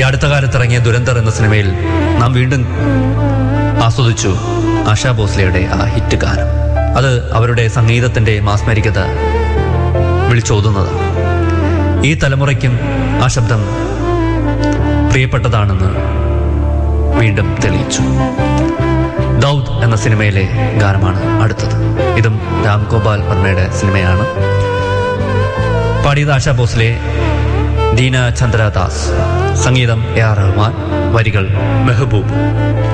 ഈ അടുത്ത കാലത്ത് ഇറങ്ങിയ ദുരന്തർ എന്ന സിനിമയിൽ നാം വീണ്ടും ആസ്വദിച്ചു ആശാ ഭോസ്ലെയുടെ ആ ഹിറ്റ് ഗാനം അത് അവരുടെ സംഗീതത്തിന്റെ മാസ്മരികത വിളിച്ചോതുന്നതാണ് ഈ തലമുറയ്ക്കും ആ ശബ്ദം പ്രിയപ്പെട്ടതാണെന്ന് വീണ്ടും തെളിയിച്ചു ദൗദ് എന്ന സിനിമയിലെ ഗാനമാണ് അടുത്തത് ഇതും രാം ഗോപാൽ വർമ്മയുടെ സിനിമയാണ് പാടിയത് ആശാ ഭോസ്ലെ ദീന ചന്ദ്രദാസ് സംഗീതം എ ആർ റഹ്മാൻ വരികൾ മെഹബൂബ്